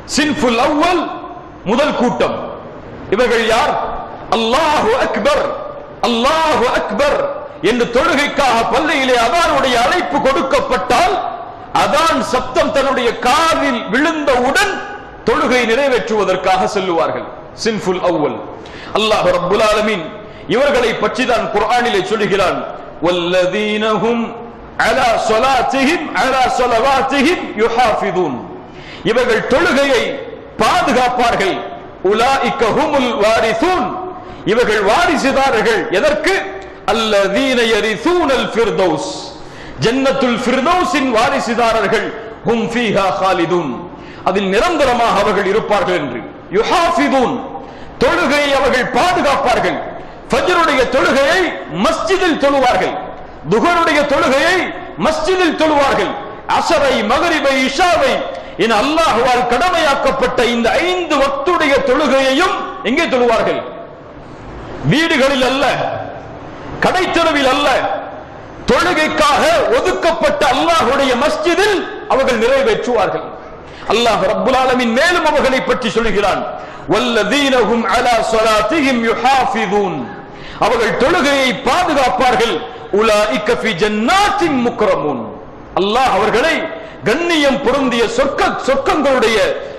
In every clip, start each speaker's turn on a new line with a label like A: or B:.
A: sinful அவ்வல் முதல் கூட்டம் இவர்கள் யார் அல்லாஹு அக்பர் அல்லாஹு அக்பர் என்று தொழுகைக்காக பள்ளியிலே அதானுடைய அழைப்பு கொடுக்கப்பட்டால் அதான் சப்தம் தன்னுடைய காதில் விழுந்தவுடன் தொழுகை நிறைவேற்றுவதற்காக செல்லுவார்கள் சின்ஃபுல் அவ்வல் அல்லாஹ் ரப்புல் ஆலமீன் இவர்களை பற்றி தான் குர்ஆனிலே சொல்லுகிறான் வல்லதீன ஹும் அலா ஸலாத்திஹிம் அலா ஸலவாத்திஹிம் யுஹாஃபிதூன் இவர்கள் தொழுகையை பாதுகாப்பார்கள் உலாஇக்க ஹுமுல் வாரிசூன் இவர்கள் வாரிசுதாரர்கள் எதற்கு அல்லதீன யரிசூனல் ஃபிர்தௌஸ் ஜன்னத்துல் ஃபிர்தௌஸின் வாரிசுதாரர்கள் ஹும் ஃபீஹா காலிதுன் அதில் நிரந்தரமாக அவர்கள் இருப்பார்கள் என்று யுஹாஃபிதூன் தொழுகையை அவர்கள் பாதுகாப்பார்கள் ஃபஜ்ருடைய தொழுகையை மஸ்ஜிதில் தொழுவார்கள் துஹருடைய தொழுகையை மஸ்ஜிதில் தொழுவார்கள் அசரை மகரிபை இஷாவை என அல்லாஹுவால் கடமையாக்கப்பட்ட இந்த ஐந்து வக்துடைய தொழுகையையும் எங்கே தொழுவார்கள் வீடுகளில் அல்ல கடைத்தெருவில் அல்ல தொழுகைக்காக ஒதுக்கப்பட்ட அல்லாஹுடைய மஸ்ஜிதில் அவர்கள் நிறைவேற்றுவார்கள் அல்லாஹ் ரப்புல் ஆலமீன் மேலும் அவர்களை பற்றி சொல்கிறான் வல்லதீனஹும் அலா ஸலாத்திஹிம் யுஹாஃபிதூன் அவர்கள் தொழுகையை பாதுகாப்பார்கள் உலாஇக்க ஃபி ஜன்னாத்தின் முக்ரமூன் அல்லாஹ் அவர்களை கண்ணியம் பொருந்திய சொர்க்க சொர்க்கங்களுடைய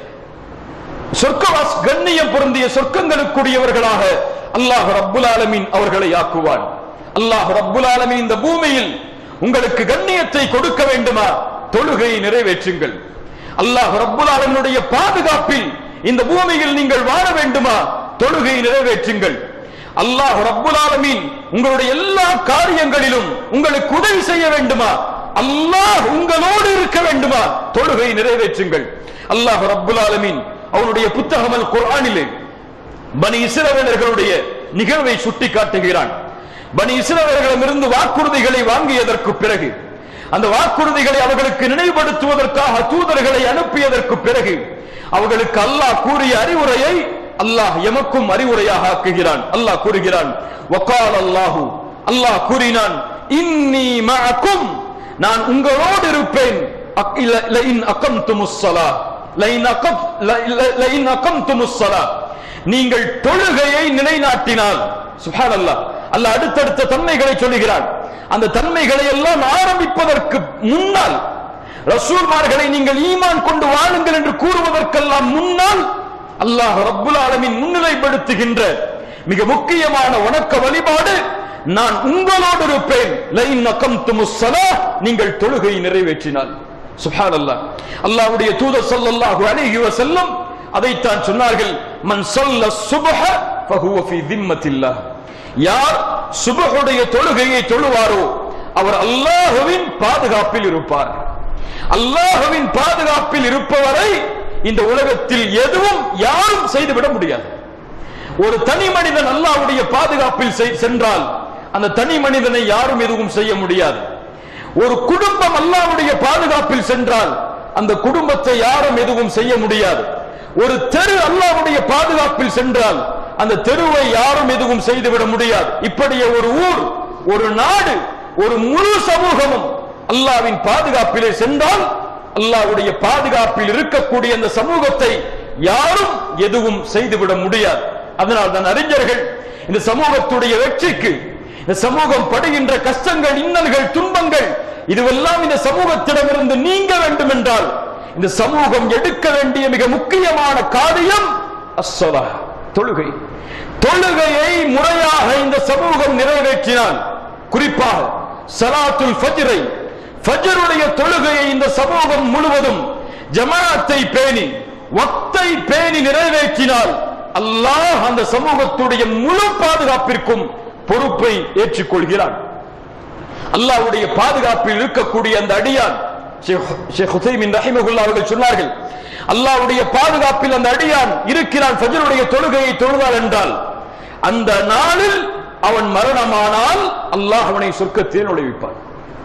A: சொர்க்கவாஸ் கண்ணியம் பொருந்திய சொர்க்கங்களுக்குரியவர்களாக அல்லாஹ் ரப்புல் ஆலமீன் அவர்களை ஆக்குவான் அல்லாஹ் ரப்புல் ஆலமீன் இந்த பூமியில் உங்களுக்கு கண்ணியத்தை கொடுக்க வேண்டுமா தொழுகையை நிறைவேற்றுங்கள் அல்லாஹ் ரப்புல் ஆலமீனுடைய பாதுகாப்பில் இந்த பூமியில் நீங்கள் வாழ வேண்டுமா தொழுகையை நிறைவேற்றுங்கள் அல்லாஹ் ரப்புல் ஆலமீன் உங்களுடைய எல்லா காரியங்களிலும் உங்களுக்கு உதவி செய்ய வேண்டுமா அல்லாஹ் உங்களோடு இருக்க வேண்டுமா தொழுகை நிறைவேற்றுங்கள் அல்லாஹ் ரப்புல் ஆலமீன் அவனுடைய புத்தகம் அல் குர்ஆனிலே பனி இஸ்ரவேலர்களுடைய நிகழ்வை சுட்டி காட்டுகிறான் பனி இஸ்ரவேலர்களிடமிருந்து வாக்குறுதிகளை வாங்கியதற்கு பிறகு அந்த வாக்குறுதிகளை அவர்களுக்கு நினைவுபடுத்துவதற்காக தூதர்களை அனுப்பியதற்கு பிறகு அவர்களுக்கு அல்லாஹ் கூறிய அறிவுரையை அல்லாஹ் எமக்கும் அறிவுரையாக ஆக்குகிறான் அல்லாஹ் கூறுகிறான் வக்கால் அல்லாஹு அல்லாஹ் கூறினான் இன்னி மஅக்கும் நான் உங்களோடு இருப்பேன் அக்- ல- லஇன் அகம்துமுஸ் ஸலா லஇன் அகம் ல- ல- லஇன் அகம்துமுஸ் ஸலா நீங்கள் தொழுகையை நிலைநாட்டினால் சுப்ஹானல்லாஹ் அல்லாஹ் அடுத்தடுத்த தன்மைகளை சொல்லுகிறான் அந்த தன்மைகளை எல்லாம் ஆரம்பிப்பதற்கு முன்னால் ரசூல்மார்களை நீங்கள் ஈமான் கொண்டு வாழுங்கள் என்று கூறுவதற்கெல்லாம் முன்னால் அல்லாஹ் ரப்புல் ஆலமீன் முன்னிலைப்படுத்துகின்ற மிக முக்கியமான வணக்க வழிபாடு நான் உங்களோடு இருப்பேன் லைன் அகம்துமுஸ் ஸலாஹ் நீங்கள் தொழுகை நிறைவேற்றினால் சுப்ஹானல்லாஹ் அல்லாஹ்வுடைய தூதர் ஸல்லல்லாஹு அலைஹி வஸல்லம் அதைத்தான் சொன்னார்கள் மன் ஸல்ல சுப்ஹ ஃபஹுவ ஃபீ திம்மத்தில்லாஹ் யார் சுபஹுடைய தொழுகையை தொழுவாரோ அவர் அல்லாஹ்வின் பாதுகாப்பில் இருப்பார் அல்லாஹ்வின் பாதுகாப்பில் இருப்பவரை இந்த உலகத்தில் எதுவும் யாரும் செய்துவிட முடியாது ஒரு தனி மனிதன் அல்லாஹ்வுடைய பாதுகாப்பில் செய்- சென்றால் அந்த தனி மனிதனை யாரும் எதுவும் செய்ய முடியாது ஒரு குடும்பம் அல்லாஹ்வுடைய பாதுகாப்பில் சென்றால் அந்த குடும்பத்தை யாரும் எதுவும் செய்ய முடியாது ஒரு தெரு அல்லாஹ்வுடைய பாதுகாப்பில் சென்றால் அந்த தெருவை யாரும் எதுவும் செய்துவிட முடியாது இப்படியே ஒரு ஊர் ஒரு நாடு ஒரு முழு சமூகமும் அல்லாஹ்வின் பாதுகாப்பிலே சென்றால் அல்லாஹ்வுடைய பாதுகாப்பில் இருக்கக்கூடிய அந்த சமூகத்தை யாரும் எதுவும் செய்துவிட முடியாது அதனால் தான் அறிஞர்கள் இந்த சமூகத்துடைய வெற்றிக்கு இந்த சமூகம் படுகின்ற கஷ்டங்கள் இன்னல்கள் துன்பங்கள் இதுவெல்லாம் இந்த சமூகத்திடமிருந்து நீங்க வேண்டும் என்றால் இந்த சமூகம் எடுக்க வேண்டிய மிக முக்கியமான காரியம் அஸ்ஸலா தொழுகை தொழுகையை முறையாக இந்த சமூகம் நிறைவேற்றினால் குறிப்பாக சலாத்துல் ஃபஜ்ரை ஃபஜ்ருடைய தொழுகையை இந்த சமூகம் முழுவதும் ஜமாஅத்தை பேணி வக்தை பேணி நிறைவேற்றினால் அல்லாஹ் அந்த சமூகத்துடைய முழு பாதுகாப்பிற்கும் பொறுப்பை ஏற்றுக்கொள்கிறான் அல்லாஹ்வுடைய பாதுகாப்பில் இருக்கக்கூடிய அந்த அடியான் ஷேக் ஷேக் ஹுசைமின் ரஹிமகுல்லா அவர்கள் சொன்னார்கள் அல்லாஹ்வுடைய பாதுகாப்பில் அந்த அடியான் இருக்கிறான் ஃபஜ்ருடைய தொழுகையை தொழுதால் என்றால் அந்த நாளில் அவன் மரணமானால் அல்லாஹ் அவனை சொர்க்கத்தில் நுழைவிப்பான்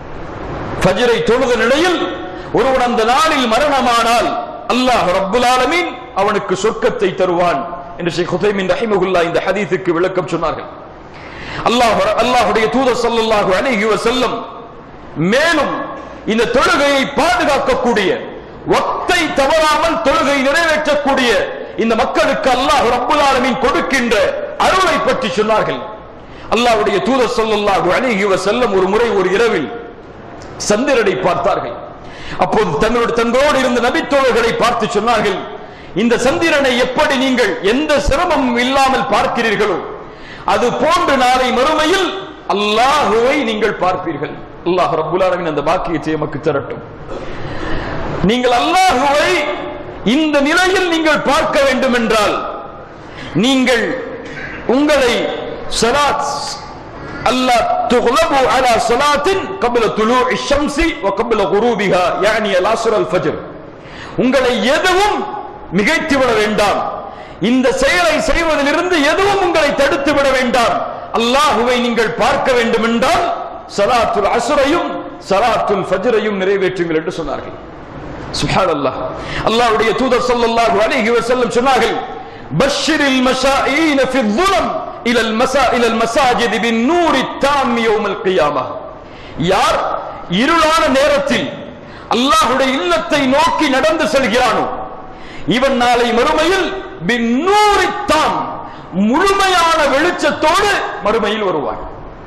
A: ஃபஜ்ரை தொழுத நிலையில் ஒருவன் அந்த நாளில் மரணமானால் அல்லாஹ் ரப்புல் ஆலமீன் அவனுக்கு சொர்க்கத்தை தருவான் என்று ஷேக் ஹுசைமின் ரஹிமகுல்லா இந்த ஹதீஸுக்கு விளக்கம் சொன்னார்கள் அல்லாஹ் அல்லாஹ்வுடைய தூதர் ஸல்லல்லாஹு அலைஹி வஸல்லம் மேலும் இந்த தொழுகையை பாதுகாக்கக்கூடிய ஒத்தை தவறாமல் தொழுகை நிறைவேற்றக்கூடிய இந்த மக்களுக்கு அல்லாஹ் ரப்புல் ஆலமீன் கொடுக்கின்ற அருளை பற்றி சொன்னார்கள் அல்லாஹ்வுடைய தூதர் ஸல்லல்லாஹு அலைஹி வஸல்லம் ஒரு முறை ஒரு இரவில் சந்திரனை பார்த்தார்கள் அப்போது தங்களோடு தங்களோடு இருந்த நபித்தோழர்களை பார்த்து சொன்னார்கள் இந்த சந்திரனை எப்படி நீங்கள் எந்த சிரமமும் இல்லாமல் பார்க்கிறீர்களோ அது போன்று நாளை மறுமையில் அல்லாஹுவை நீங்கள் பார்ப்பீர்கள் அல்லாஹ் ரப்புல் ஆலமீன் அந்த பாக்கியத்தை எமக்கு தரட்டும் நீங்கள் அல்லாஹுவை இந்த நிலையில் நீங்கள் பார்க்க வேண்டும் என்றால் நீங்கள் உங்களை சலாத் அல்லாஹ் துغلبوا على صلاة قبل طلوع الشمس وقبل غروبها يعني العصر الفجر உங்களை எதுவும் மிகைத்து விட வேண்டாம் இந்த செயலை செய்வதிலிருந்து எதுவும் உங்களை தடுத்து விட வேண்டாம் அல்லாஹுவை நீங்கள் பார்க்க வேண்டும் என்றால் சலாத்துல் அசுரையும் சலாத்துல் ஃபஜ்ரையும் நிறைவேற்றுங்கள் என்று சொன்னார்கள் சுஹான் அல்லாஹ் அல்லாஹ்வுடைய தூதர் ஸல்லல்லாஹு அலைஹி வஸல்லம் சொன்னார்கள் பஷ்ஷிரில் மஷாயீன ஃபி الظلم الى المسا الى المساجد بالنور التام يوم القيامه யார் இருளான நேரத்தில் அல்லாஹ்வுடைய இல்லத்தை நோக்கி நடந்து செல்கிறானோ இவன் நாளை மறுமையில் பின்னூரித்தாம் முழுமையான வெளிச்சத்தோடு மறுமையில் வருவான்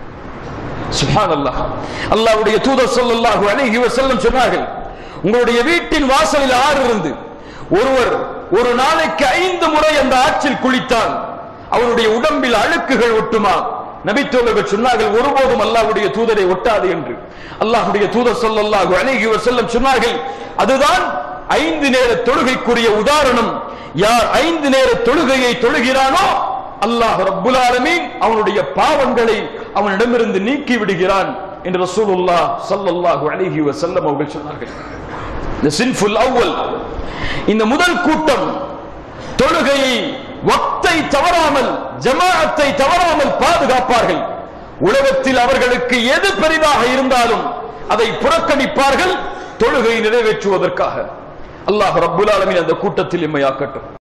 A: சுஹான் அல்லாஹ் அல்லாஹ்வுடைய தூதர் ஸல்லல்லாஹு அலைஹி வஸல்லம் சொன்னார்கள் உங்களுடைய வீட்டின் வாசலில் ஆறு இருந்து ஒருவர் ஒரு நாளைக்கு ஐந்து முறை அந்த ஆற்றில் குளித்தால் அவருடைய உடம்பில் அழுக்குகள் ஒட்டுமா நபித்தோழர்கள் சொன்னார்கள் ஒருபோதும் அல்லாஹ்வுடைய தூதரை ஒட்டாது என்று அல்லாஹ்வுடைய தூதர் ஸல்லல்லாஹு அலைஹி வஸல்லம் சொன்னார்கள் அதுதான் ஐந்து நேர தொழுகைக்குரிய உதாரணம் யார் ஐந்து நேர தொழுகையை தொழுகிறானோ அல்லாஹ் ரப்புல் ஆலமீன் அவனுடைய பாவங்களை அவனிடமிருந்து நீக்கி விடுகிறான் என்று ரசூலுல்லாஹ் ஸல்லல்லாஹு அலைஹி வஸல்லம் அவர்கள் சொன்னார்கள் இந்த சின்ஃபுல் அவ்வல் இந்த முதல் கூட்டம் தொழுகையை வக்தை தவறாமல் ஜமாஅத்தை தவறாமல் பாதுகாப்பார்கள் உலகத்தில் அவர்களுக்கு எது பெரிதாக இருந்தாலும் அதை புறக்கணிப்பார்கள் தொழுகை நிறைவேற்றுவதற்காக அல்லாஹ் ரப்புல் ஆலமீன் அந்த கூட்டத்தில் எம்மையாக்கட்டும்